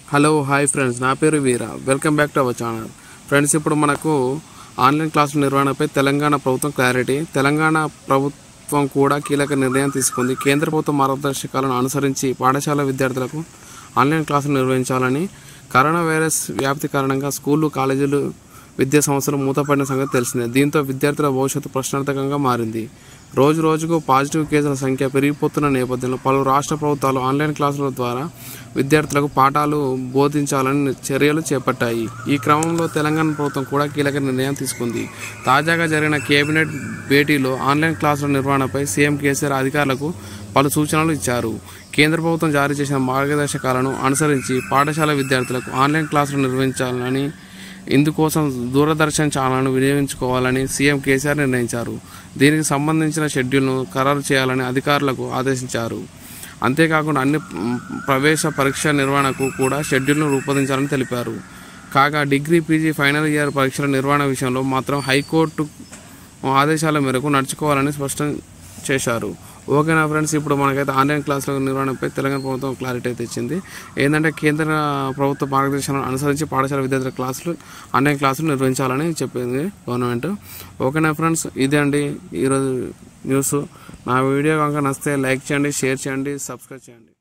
hello hi friends నా పేరు Veera welcome back to our channel friends ఇప్పుడు మనకు ఆన్లైన్ క్లాసుల నిర్వహణపై తెలంగాణ ప్రభుత్వం క్లారిటీ తెలంగాణ ప్రభుత్వం కూడా కీలక నిర్ణయం తీసుకుంది కేంద్ర ప్రభుత్వ మార్గదర్శకాలను అనుసరించి పాఠశాల విద్యార్థులకు ఆన్లైన్ క్లాసులు నిర్వహించాలని కరోనా వైరస్ వ్యాప్తి కారణంగా స్కూళ్ళు కాలేజీలు విద్యా సంస్థలు మూతపడిన సంగతి తెలిసిందే దీంతో విద్యార్థుల భవిష్యత్తు ప్రశ్నార్థకంగా మారింది రోజు రోజుకు పాజిటివ్ కేసుల సంఖ్య పెరిగిపోతున్న నేపథ్యంలో పలు రాష్ట్ర ప్రభుత్వాలు ఆన్లైన్ క్లాసుల ద్వారా విద్యార్థులకు పాఠాలు బోధించాలని చర్యలు చేపట్టాయి ఈ క్రమంలో తెలంగాణ ప్రభుత్వం కూడా కీలక నిర్ణయం తీసుకుంది తాజాగా జరిగిన కేబినెట్ భేటీలో ఆన్లైన్ క్లాసుల నిర్వహణపై సీఎం కేసీఆర్ అధికారులకు పలు సూచనలు ఇచ్చారు కేంద్ర ప్రభుత్వం జారీ చేసిన మార్గదర్శకాలను అనుసరించి పాఠశాల విద్యార్థులకు ఆన్లైన్ క్లాసులు నిర్వహించాలని ఇందుకోసం దూరదర్శన్ ఛానల్ను వినియోగించుకోవాలని సీఎం కేసీఆర్ నిర్ణయించారు దీనికి సంబంధించిన షెడ్యూల్ను ఖరారు చేయాలని అధికారులకు ఆదేశించారు అంతేకాకుండా అన్ని మ్, ప్రవేశ పరీక్ష నిర్వహణకు కూడా షెడ్యూల్ను రూపొందించాలని తెలిపారు కాగా డిగ్రీ పీజీ ఫైనల్ ఇయర్ పరీక్షల నిర్వహణ విషయంలో మాత్రం హైకోర్టు ఆదేశాల మేరకు నడుచుకోవాలని స్పష్టం చేశారు ఓకేనా ఫ్రెండ్స్ ఇప్పుడు మనకైతే ఆన్లైన్ క్లాసుల నిర్వహణపై తెలంగాణ ప్రభుత్వం క్లారిటీ అయితే ఇచ్చింది ఏంటంటే కేంద్ర ప్రభుత్వ మార్గదర్శనాలను అనుసరించి పాఠశాల విద్యార్థుల క్లాసులు ఆన్లైన్ క్లాసులు నిర్వహించాలని చెప్పింది గవర్నమెంట్ ఓకేనా ఫ్రెండ్స్ ఇదే అండి ఈరోజు న్యూస్ నా వీడియో కనుక నచ్చితే లైక్ చేయండి షేర్ చేయండి సబ్స్క్రైబ్ చేయండి